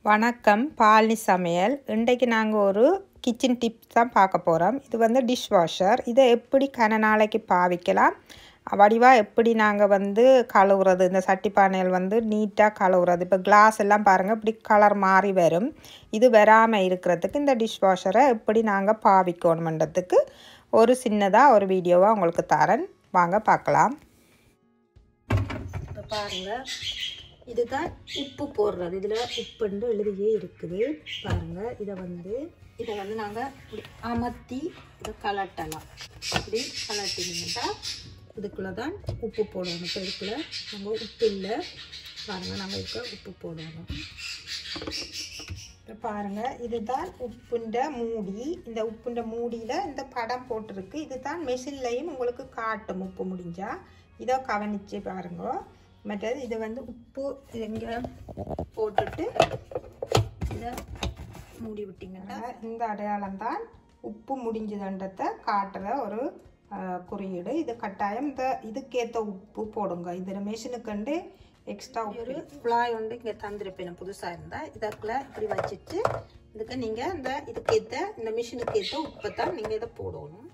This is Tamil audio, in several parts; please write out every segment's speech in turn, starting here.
வணக்கம் பாலினி சமையல் இன்றைக்கு நாங்கள் ஒரு கிச்சன் டிப்ஸ் தான் பார்க்க போகிறோம் இது வந்து டிஷ் வாஷர் இதை எப்படி கன நாளைக்கு பாவிக்கலாம் வடிவாக எப்படி நாங்கள் வந்து கழுவுறது இந்த சட்டி பானைகள் வந்து நீட்டாக கழுவுறது இப்போ கிளாஸ் எல்லாம் பாருங்கள் இப்படி கலர் மாறி வரும் இது வராமல் இருக்கிறதுக்கு இந்த டிஷ் வாஷரை எப்படி நாங்கள் பாவிக்கணுமன்றதுக்கு ஒரு சின்னதாக ஒரு வீடியோவாக உங்களுக்கு தரேன் வாங்க பார்க்கலாம் இப்போ பாருங்கள் இதுதான் உப்பு போடுறது இதில் உப்புண்டு எழுதியே இருக்குது பாருங்கள் இதை வந்து இதை வந்து நாங்கள் இப்படி அமர்த்தி இதை கலட்டலாம் இப்படி கலட்டினீங்கன்னா இதுக்குள்ளே தான் உப்பு போடணும் இப்போ இதுக்குள்ளே நம்ம உப்பு இல்லை பாருங்கள் நாங்கள் இதுக்கு உப்பு போடணும் இப்போ பாருங்கள் இதுதான் உப்புண்ட மூடி இந்த உப்புண்ட மூடியில் இந்த படம் போட்டிருக்கு இதுதான் மெஷின்லையும் உங்களுக்கு காட்டும் உப்பு முடிஞ்சால் இதை கவனித்து பாருங்க மற்றது இது வந்து உப்பு இங்கே போட்டுட்டு இதை மூடி விட்டிங்கன்னா இந்த அடையாளம் தான் உப்பு முடிஞ்சதுன்றதை காட்டுற ஒரு அஹ், குறியீடு இது கட்டாயம் இந்த இதுக்கேற்ற உப்பு போடுங்க இதில் மெஷினுக்குண்டு எக்ஸ்ட்ரா ஒரு உப்பு குழாய் ஒன்று இங்கே தந்திருப்பேன் புதுசாக இருந்தால் இதுக்குள்ள இப்படி வச்சுட்டு இதுக்கு நீங்கள் இந்த இதுக்கேற்ற இந்த மிஷினுக்கு ஏற்ற உப்பை தான் நீங்கள் இதை போடணும்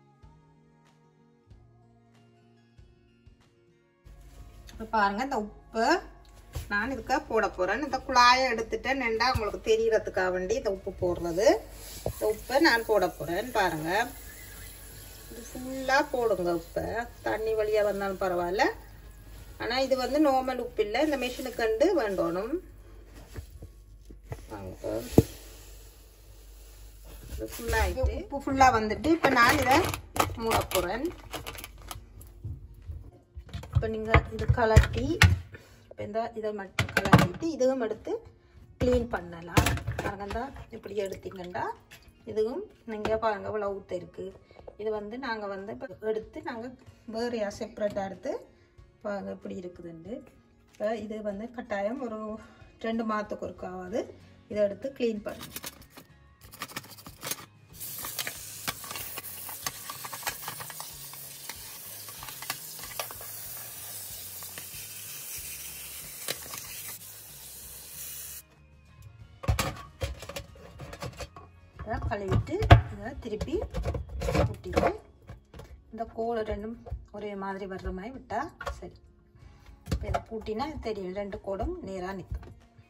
இப்போ பாருங்கள் இந்த உப்பு நான் இதுக்கு போட போகிறேன் இந்த குழாயை எடுத்துட்டேன் நெண்டா உங்களுக்கு தெரியறதுக்காக வேண்டி இந்த உப்பு போடுறது இந்த உப்பை நான் போட போகிறேன் பாருங்கள் இது ஃபுல்லாக போடுங்க உப்பை தண்ணி வழியாக வந்தாலும் பரவாயில்ல ஆனால் இது வந்து நார்மல் உப்பு இல்லை இந்த மிஷினுக்கு கண்டு வேண்டணும் வாங்க இது ஃபுல்லாக உப்பு ஃபுல்லாக வந்துட்டு இப்போ நான் இதை மூட போகிறேன் இப்போ நீங்கள் இது கலட்டி இப்போ இந்த இதை மட்டும் கலட்டிட்டு இதுவும் எடுத்து க்ளீன் பண்ணலாம் பாருங்க தான் இப்படி எடுத்தீங்கன்னா இதுவும் நீங்கள் பாருங்க இவ்வளோ ஊற்ற இருக்குது இது வந்து நாங்கள் வந்து இப்போ எடுத்து நாங்கள் வேறையா செப்பரேட்டாக எடுத்து பாருங்க இப்படி இருக்குதுண்டு இப்போ இது வந்து கட்டாயம் ஒரு ரெண்டு மாதத்துக்கு ஒருக்காவது இதை எடுத்து க்ளீன் பண்ணணும் இதை கழுவிட்டு இதை திருப்பி ஊட்டிட்டு இந்த கோலை ரெண்டும் ஒரே மாதிரி வர்ற மாதிரி விட்டால் சரி இப்போ இதை கூட்டினா தெரியும் ரெண்டு கோடும் நேராக நிற்கும்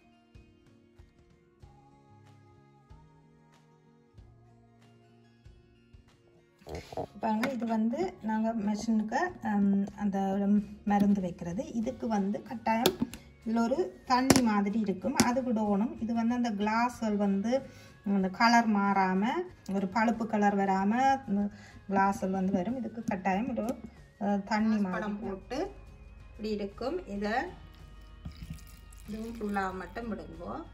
பாருங்க இது வந்து நாங்கள் மெஷினுக்கு அந்த மருந்து வைக்கிறது இதுக்கு வந்து கட்டாயம் இதில் ஒரு தண்ணி மாதிரி இருக்கும் அது விடணும் இது வந்து அந்த கிளாஸ்கள் வந்து அந்த கலர் மாறாமல் ஒரு பழுப்பு கலர் வராமல் கிளாஸ்கள் வந்து வரும் இதுக்கு கட்டாயம் ஒரு அஹ், தண்ணி படம் போட்டு இப்படி இருக்கும் இதை இதுவும் ஃபுல்லாக மட்டும் விடுவோம்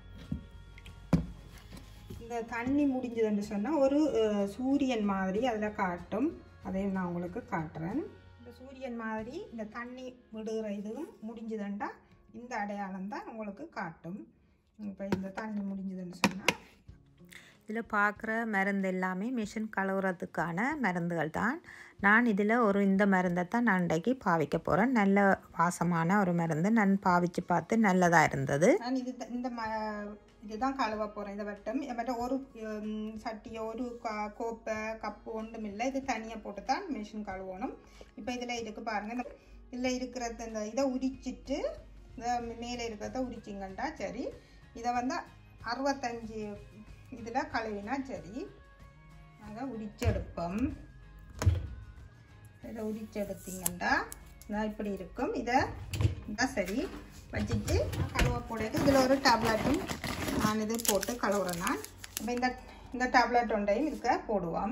இந்த தண்ணி முடிஞ்சதுன்னு சொன்னால் ஒரு அஹ், சூரியன் மாதிரி அதில் காட்டும் அதையும் நான் உங்களுக்கு காட்டுறேன் இந்த சூரியன் மாதிரி இந்த தண்ணி விடுகிற இதுவும் முடிஞ்சதுண்டா இந்த அடையாளம் தான் உங்களுக்கு காட்டும் இப்போ இந்த தண்ணி முடிஞ்சதுன்னு சொன்னால் இதில் பார்க்குற மருந்து எல்லாமே மிஷின் கழுவுறதுக்கான மருந்துகள் தான் நான் இதில் ஒரு இந்த மருந்தை தான் நான் இன்றைக்கு பாவிக்க போகிறேன் நல்ல வாசமான ஒரு மருந்து நான் பாவிச்சு பார்த்து நல்லதாக இருந்தது நான் இது இந்த ம இதுதான் கழுவ போகிறேன் இதை வட்டம் மற்ற ஒரு உம், சட்டியோ ஒரு கா- கோப்பை கப்பு ஒன்றும் இல்லை இது தனியாக போட்டு தான் மிஷின் கழுவணும் இப்போ இதில் இருக்கு பாருங்கள் இந்த இதில் இருக்கிறது இந்த இதை உரிச்சிட்டு இந்த மேலே இருக்கிறத உரிச்சிங்கண்டா சரி இதை வந்து அறுபத்தஞ்சி இதில் கழுவினா சரி நாங்கள் உரிச்செடுப்போம் இதை உரிச்செடுத்தீங்கன்னா இதான் இப்படி இருக்கும் இதை இதான் சரி வச்சுட்டு கழுவ போடுறது இதில் ஒரு டேப்லெட்டும் நான் இது போட்டு கழுவுறேன் நான் இப்போ இந்த இந்த டேப்லெட் ஒன்றையும் இதுக்கு போடுவோம்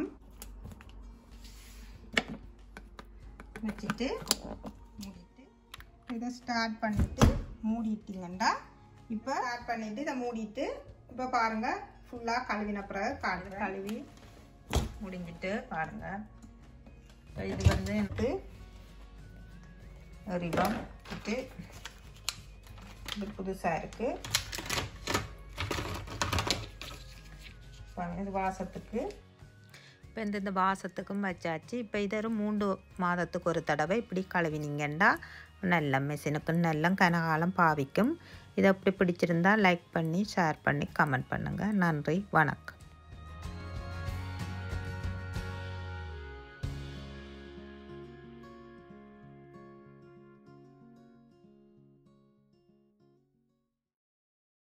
வச்சுட்டு மூடிட்டு இதை ஸ்டார்ட் பண்ணிட்டு மூடிட்டீங்கன்னா இப்போ ஸ்டார்ட் பண்ணிட்டு இதை மூடிட்டு இப்போ பாருங்க ஃபுல்லாக கழுவின பிறகு காடு கழுவி முடிஞ்சிட்டு பாருங்க இப்போ இது வந்து எனக்கு ரிபம் இது இது புதுசாக இருக்குது பாருங்க இது வாசத்துக்கு இப்போ இந்த இந்த வாசத்துக்கும் வச்சாச்சு இப்போ இதை ஒரு மூன்று மாதத்துக்கு ஒரு தடவை இப்படி கழுவினீங்கன்னா நல்ல மிஷினுக்கு நல்ல கனகாலம் பாவிக்கும் இதை அப்படி பிடிச்சிருந்தா லைக் பண்ணி ஷேர் பண்ணி கமெண்ட் பண்ணுங்கள் நன்றி வணக்கம்